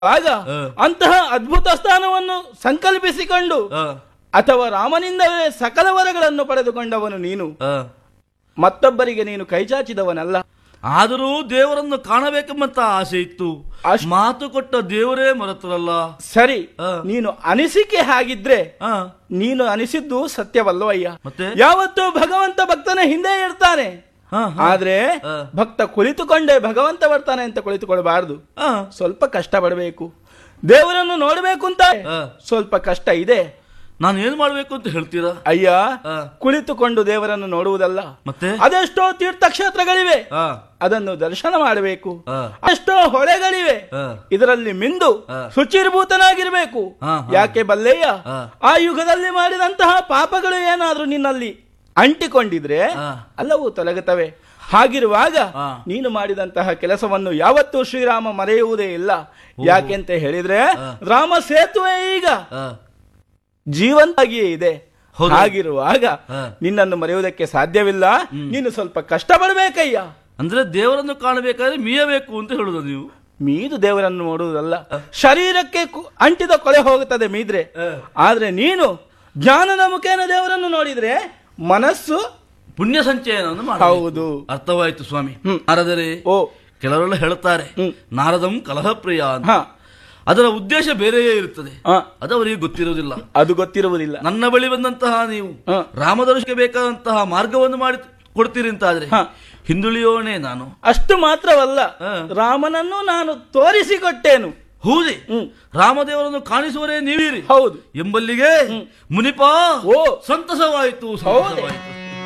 ಆಗ ಹ. ಅಂತಹ ಅದ್ಭುತ ಸ್ಥಾನವನ್ನು ಸಂಕಲ್ಪಿಸಿಕೊಂಡು ಆ, ಅಥವಾ ರಾಮನಿಂದವೇ ಸಕಲ ವರಗಳನ್ನು ಪಡೆದುಕೊಂಡವನು ನೀನು ಆ. ಮತ್ತೊಬ್ಬರಿಗೆ ನೀನು ಕೈಚಾಚಿದವನಲ್ಲ ಆದರೂ ದೇವರನ್ನು ಕಾಣಬೇಕೆಂಬಂತ ಆಸೆ ಇತ್ತು ಅಷ್ಟ್- ಮಾತು ಕೊಟ್ಟ ದೇವರೇ ಮರೆತರಲ್ಲ ಸರಿ ಹ. ನೀನು ಅನಿಸಿಕೆ ಹಾಗಿದ್ರೆ ಆ, ನೀನು ಅನಿಸಿದ್ದು ಸತ್ಯವಲ್ಲೋ ಅಯ್ಯ ಮತ್ತೆ? ಯಾವತ್ತೂ ಭಗವಂತ ಭಕ್ತನ ಹಿಂದೆ ಇರ್ತಾನೆ ಹಾ, ಹಾ. ಆದ್ರೆ ಹ. ಭಕ್ತ ಕುಳಿತುಕೊಂಡೇ ಭಗವಂತ ಬರ್ತಾನೆ ಅಂತ ಕುಳಿತುಕೊಳ್ಬಾರ್ದು ಆ, ಸ್ವಲ್ಪ ಕಷ್ಟ ಪಡಬೇಕು ದೇವರನ್ನು ನೋಡಬೇಕು ಅಂತ ಹ. ಸ್ವಲ್ಪ ಕಷ್ಟ ಇದೆ ನಾನು ಏನ್ ಮಾಡ್ಬೇಕು ಅಂತ ಹೇಳ್ತೀರಾ ಅಯ್ಯ ಹ. ಕುಳಿತುಕೊಂಡು ದೇವರನ್ನು ನೋಡುವುದಲ್ಲ ಮತ್ತೆ ಅದೆಷ್ಟೋ ತೀರ್ಥಕ್ಷೇತ್ರಗಳಿವೆ ಆ, ಅದನ್ನು ದರ್ಶನ ಮಾಡಬೇಕು ಹ. ಅಷ್ಟೋ ಹೊಳೆಗಳಿವೆ ಹ. ಇದರಲ್ಲಿ ಮಿಂದು ಹ. ಶುಚಿರ್ಭೂತನಾಗಿರ್ಬೇಕು ಹ, ಹ. ಯಾಕೆ ಬಲ್ಲೆಯ್ಯ ಹ. ಆ ಯುಗದಲ್ಲಿ ಮಾಡಿದಂತಹ ಪಾಪಗಳು ಏನಾದ್ರೂ ನಿನ್ನಲ್ಲಿ ಅಂಟಿಕೊಂಡಿದ್ರೆ ಹ. ಎಲ್ಲವೂ ತೊಲಗುತ್ತವೆ ಹಾಗಿರುವಾಗ ಹ. ನೀನು ಮಾಡಿದಂತಹ ಕೆಲಸವನ್ನು ಯಾವತ್ತೂ ಶ್ರೀರಾಮ ಮರೆಯುವುದೇ ಇಲ್ಲ ಯಾಕೆಂತ ಹೇಳಿದ್ರೆ ಹ. ರಾಮ ಸೇತುವೆ ಈಗ ಆ, ಜೀವಂತಾಗಿಯೇ ಇದೆ ಹೌದು. ಹಾಗಿರುವಾಗ ಹ. ನಿನ್ನನ್ನು ಮರೆಯುವುದಕ್ಕೆ ಸಾಧ್ಯವಿಲ್ಲ ನೀನು ಸ್ವಲ್ಪ ಕಷ್ಟ ಪಡಬೇಕಯ್ಯ ಅಂದ್ರೆ ದೇವರನ್ನು ಕಾಣಬೇಕಾದ್ರೆ ಮೀಯಬೇಕು ಅಂತ ಹೇಳುದು ನೀವು ಮೀದು ದೇವರನ್ನು ನೋಡುವುದಲ್ಲ ಶರೀರಕ್ಕೆ ಕು- ಅಂಟಿದ ಕೊಳೆ ಹೋಗುತ್ತದೆ ಮೀದ್ರೆ ಹ. ಆದ್ರೆ ನೀನು ಜ್ಞಾನದ ಮುಖೇನ ದೇವರನ್ನು ನೋಡಿದ್ರೆ ಮನಸ್ಸು ಪುಣ್ಯ ಸಂಚಯನವನ್ನು ಮಾಡಿ ಹೌದು ಅರ್ಥವಾಯ್ತು ಸ್ವಾಮಿ ಹ್ಮ್. ನಾರದರೆ ಓ ಕೆಲವರೆಲ್ಲ ಹೇಳ್ತಾರೆ ಹ್ಮ್. ನಾರದಂ ಕಲಹಪ್ರಿಯ ಅಂತ ಹ ಅದರ ಉದ್ದೇಶ ಬೇರೆಯೇ ಇರುತ್ತದೆ ಹ, ಅದು ಅವರಿಗೆ ಗೊತ್ತಿರುವುದಿಲ್ಲ ಅದು ಗೊತ್ತಿರುವುದಿಲ್ಲ ನನ್ನ ಬಳಿ ಬಂದಂತಹ ನೀವು ಹ. ರಾಮದರ್ಶಕ್ಕೆ ಬೇಕಾದಂತಹ ಮಾರ್ಗವನ್ನು ಮಾಡಿ ಕೊಡ್ತೀರಿ ಅಂತಾದ್ರೆ ಹ. ಹಿಂದುಳಿಯೋಣೆ ನಾನು ಅಷ್ಟು ಮಾತ್ರವಲ್ಲ ಹ. ರಾಮನನ್ನು ನಾನು ತೋರಿಸಿಕೊಟ್ಟೇನು ಹೌದೇ ಹ್ಮ್. ರಾಮದೇವರನ್ನು ಕಾಣಿಸುವರೇ ನೀವಿರಿ ಹೌದು ಎಂಬಲ್ಲಿಗೆ ಮುನಿಪ ಓ ಸಂತಸವಾಯಿತು ಸಂತಸವಾಯಿತು